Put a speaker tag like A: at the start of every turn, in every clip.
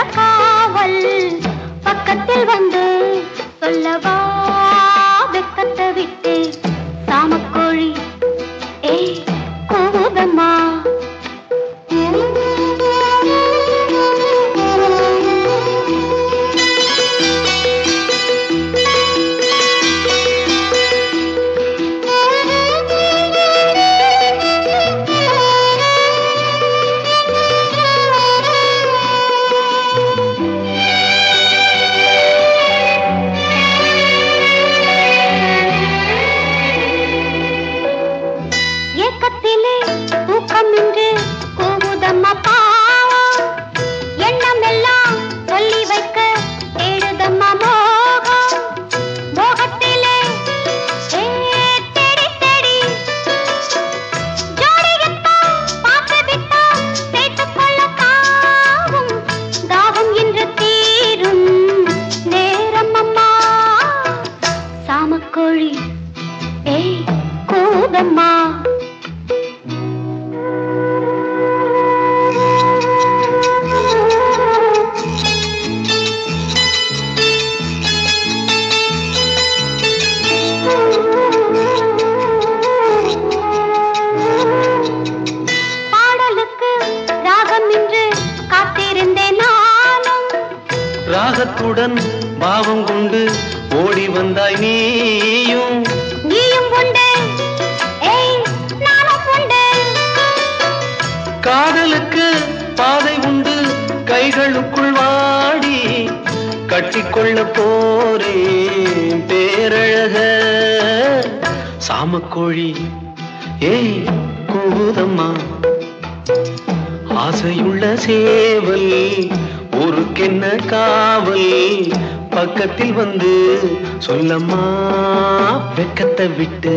A: காவல் பக்கத்தில் வந்து சொல்லவா வெக்கத்தை விட்டு சாமக்கோழி ஏ கூதம்மா ஏக்கத்திலே தூக்கமின்றி கூவுதம்மா பாவம் எண்ணமெல்லாம் சொல்லி வைக்க தேடுதம்மா மோகம் மோகத்திலே ஏ தேடி தேடி ஜோடியத்தான் பார்த்து விட்டா சேர்த்துக் கொள்ள தாவும் தாகம் இன்று தீரும் நேரம் அம்மா சாமக்கோழி ஏய் கூதம்மா பாடலுக்கு ராகம் இன்று காத்திருந்தேன் நானும்
B: ராகத்துடன் பாவம் கொண்டு ஓடி வந்தாய் நீயும்
A: நீயும் உண்டு ஏய் நானும் உண்டு
B: காதலுக்கு பாதை உண்டு கைகளுக்குள் வாடி கட்டிக்கொள்ள போரே பேரழக சாமக்கோழி ஏய் கூதம்மா ஆசையுள்ள சேவல் ஊருக்கென்ன காவல் பக்கத்தில் வந்து சொல்லம்மா வெக்கத்தை விட்டு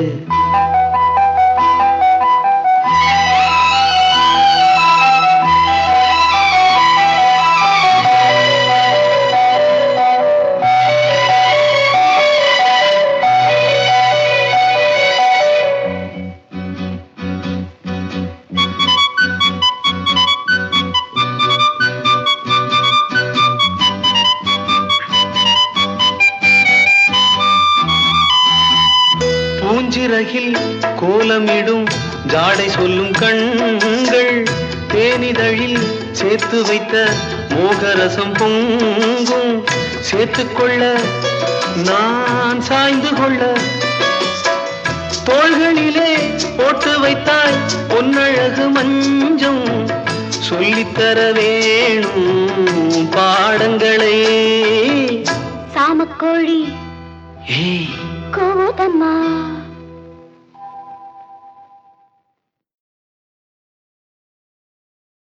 B: பூஞ்சிறகில் கோலமிடும் ஜாடை சொல்லும் கண்கள் தேனிதழில் சேர்த்து வைத்த மோகரசம் பொங்கும் சேர்த்துக்கொள்ள நான் சாய்ந்து கொள்ள தோள்களிலே போட்டு வைத்தாய் பொன்னழகு மஞ்சம் சொல்லித்தர வேணும் பாடங்களே
A: சாமக்கோழி
B: ஏய்
A: கூதம்மா